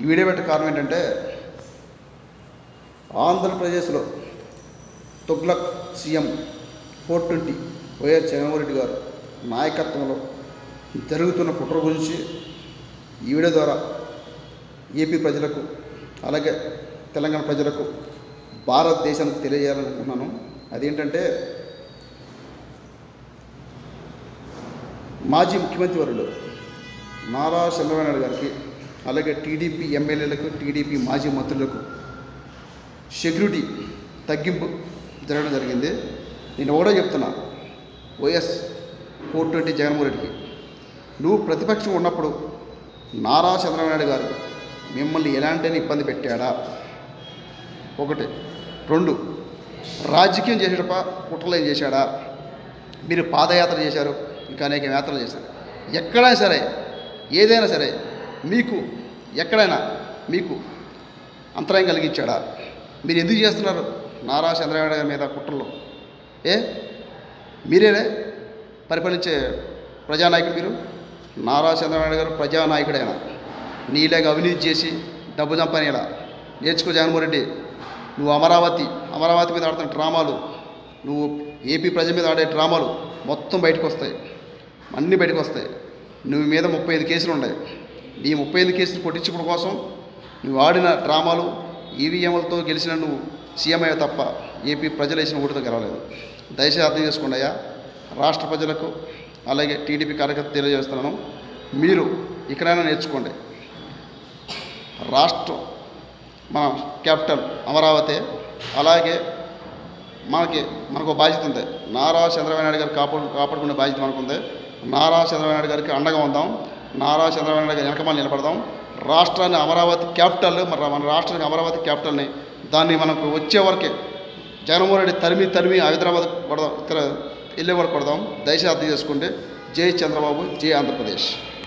video పెట్టే కారణం ఏంటంటే ఆంధ్రప్రదేశ్లో Tughlaq CM four twenty YS Jaganmohan Reddy గారు నాయకత్వంలో జరుగుతున్న కుట్ర గురించి ఈ వీడియో ద్వారా ఏపీ ప్రజలకు అలాగే తెలంగాణ ప్రజలకు భారతదేశానికి తెలియజేయాలనుకుంటున్నాను అదేంటంటే మాజీ ముఖ్యమంత్రి వర్యులు నారా చంద్రబాబు నాయుడు గారికి అలాగే టీడీపీ ఎమ్మెల్యేలకు టీడీపీ మాజీ మంత్రులకు సెక్యూరిటీ తగ్గింపు జరగడం జరిగింది నేను ఒకటే చెప్తున్నా వైఎస్ ఫోర్ ట్వంటీ జగన్మోహన్ రెడ్డికి నువ్వు ప్రతిపక్షం ఉన్నప్పుడు నారా చంద్రబాబు నాయుడు గారు మిమ్మల్ని ఎలాంటి ఇబ్బంది పెట్టాడా ఒకటి రెండు రాజకీయం చేసేటప్ప కుట్రలు ఏం చేశాడా మీరు పాదయాత్ర చేశారు ఇంకా అనేక యాత్రలు చేశారు ఎక్కడైనా సరే ఏదైనా సరే మీకు ఎక్కడైనా మీకు అంతరాయం కలిగించాడా మీరు ఎందుకు చేస్తున్నారు నారా చంద్రబాబు గారి మీద కుట్రలు ఏ మీరేనే పరిపాలించే ప్రజానాయకుడు మీరు నారా చంద్రబాబు గారు ప్రజానాయకుడైనా నీలాగ అవినీతి చేసి డబ్బు సంపాదన నేర్చుకో జగన్మోహన్ రెడ్డి నువ్వు అమరావతి అమరావతి మీద ఆడుతున్న డ్రామాలు నువ్వు ఏపీ ప్రజల మీద ఆడే డ్రామాలు మొత్తం బయటకు వస్తాయి అన్నీ బయటకు వస్తాయి నువ్వు మీద ముప్పై ఐదు కేసులు ఉన్నాయి ఈ ముప్పై ఐదు కేసులు కొట్టించుకోవడం కోసం నువ్వు ఆడిన డ్రామాలు ఈవీఎంలతో గెలిచిన నువ్వు సీఎం అయ్యా తప్ప ఏపీ ప్రజలు వేసిన ఓటుతో గెలవలేదు దయచేసి అర్థం చేసుకోండి అయ్యా రాష్ట్ర ప్రజలకు అలాగే టీడీపీ కార్యకర్త తెలియజేస్తున్నాను మీరు ఇక్కడైనా నేర్చుకోండి రాష్ట్రం మన క్యాపిటల్ అమరావతి అలాగే మనకి మనకు బాధ్యత ఉంది నారా చంద్రబాబు నాయుడు గారు కాపాడు కాపాడుకునే బాధ్యత మనకు ఉంది నారా చంద్రబాబు నాయుడు గారికి అండగా ఉందాం నారా చంద్రబాబు నాయుడు గారి వెనకమాల నిలబడదాం రాష్ట్రాన్ని అమరావతి క్యాపిటల్ మన మన రాష్ట్రానికి అమరావతి క్యాపిటల్ని దాన్ని మనకు వచ్చే వరకే జగన్మోహన్ రెడ్డి తరిమి తరిమి హైదరాబాద్ కొడదాం ఇతర వెళ్ళే వరకు కొడదాం దయచేసి అర్థం చేసుకుంటే జై చంద్రబాబు జై ఆంధ్రప్రదేశ్